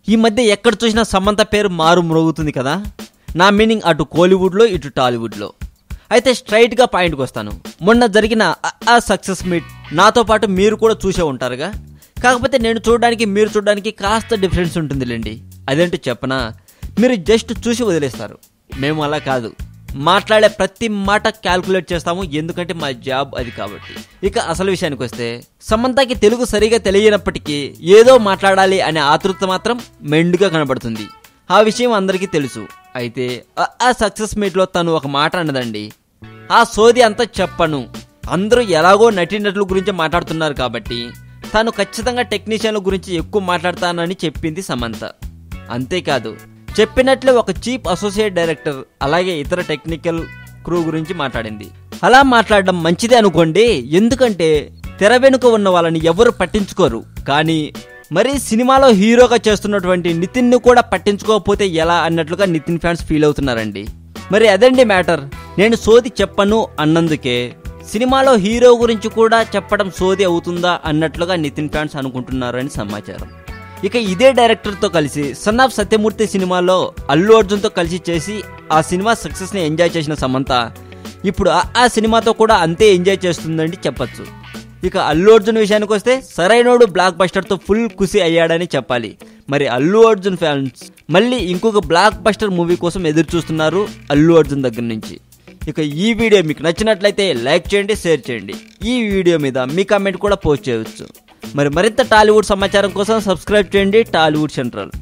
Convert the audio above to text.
ఈ మధ్య ఎక్కడ చూసినా సమంత పేరు మారు మ్రోగుతుంది కదా నా మీనింగ్ అటు కోలీవుడ్లో ఇటు టాలీవుడ్లో అయితే స్ట్రైట్గా పాయింట్కి వస్తాను మొన్న జరిగిన ఆ సక్సెస్ మీట్ నాతో పాటు మీరు కూడా చూసే ఉంటారుగా కాకపోతే నేను చూడడానికి మీరు చూడడానికి కాస్త డిఫరెన్స్ ఉంటుందిలేండి అదేంటో చెప్పనా మీరు జస్ట్ చూసి వదిలేస్తారు మేము అలా కాదు మాట్లాడే ప్రతి మాట క్యాల్కులేట్ చేస్తాము ఎందుకంటే మా జాబ్ అది కాబట్టి ఇక అసలు విషయానికి వస్తే సమంతకి తెలుగు సరిగా తెలియనప్పటికీ ఏదో మాట్లాడాలి అనే ఆతృత మాత్రం మెండుగా కనబడుతుంది ఆ విషయం అందరికీ తెలుసు అయితే ఆ- ఆ సక్సెస్ మీట్లో తను ఒక మాట అన్నదండి ఆ సోది అంతా చెప్పను అందరూ ఎలాగో నటీనటుల గురించి మాట్లాడుతున్నారు కాబట్టి తాను ఖచ్చితంగా టెక్నీషియన్ల గురించి ఎక్కువ మాట్లాడతానని చెప్పింది సమంత అంతేకాదు చెప్పినట్లే ఒక చీఫ్ అసోసియేట్ డైరెక్టర్ అలాగే ఇతర టెక్నికల్ క్రూ గురించి మాట్లాడింది అలా మాట్లాడడం మంచిదే అనుకోండి ఎందుకంటే తెర వెనుక ఉన్న వాళ్ళని ఎవరు పట్టించుకోరు కానీ మరి సినిమాలో హీరోగా చేస్తున్నటువంటి నితిన్ను కూడా పట్టించుకోకపోతే ఎలా అన్నట్లుగా నితిన్ ఫ్యాన్స్ ఫీల్ అవుతున్నారండి మరి అదండి మ్యాటర్ నేను సోది చెప్పను అన్నందుకే సినిమాలో హీరో గురించి కూడా చెప్పడం సోది అవుతుందా అన్నట్లుగా నితిన్ ఫ్యాన్స్ అనుకుంటున్నారని సమాచారం ఇక ఇదే డైరెక్టర్తో కలిసి సన్ ఆఫ్ సత్యమూర్తి సినిమాలో అల్లు అర్జున్తో కలిసి చేసి ఆ సినిమా సక్సెస్ని ఎంజాయ్ చేసిన సమంత ఇప్పుడు ఆ- ఆ సినిమాతో కూడా అంతే ఎంజాయ్ చేస్తుందండి చెప్పొచ్చు ఇక అల్లు అర్జున్ విషయానికి వస్తే సరైనోడు బ్లాక్ బస్టర్తో ఫుల్ ఖుషి అయ్యాడని చెప్పాలి మరి అల్లు అర్జున్ ఫ్యాన్స్ మళ్ళీ ఇంకొక బ్లాక్ బస్టర్ మూవీ కోసం ఎదురు చూస్తున్నారు అల్లు అర్జున్ దగ్గర నుంచి ఇక ఈ వీడియో మీకు నచ్చినట్లయితే లైక్ చేయండి షేర్ చేయండి ఈ వీడియో మీద మీ కామెంట్ కూడా పోస్ట్ చేయవచ్చు మరి మరింత టాలీవుడ్ సమాచారం కోసం సబ్స్క్రైబ్ చేయండి టాలీవుడ్ సెంట్రల్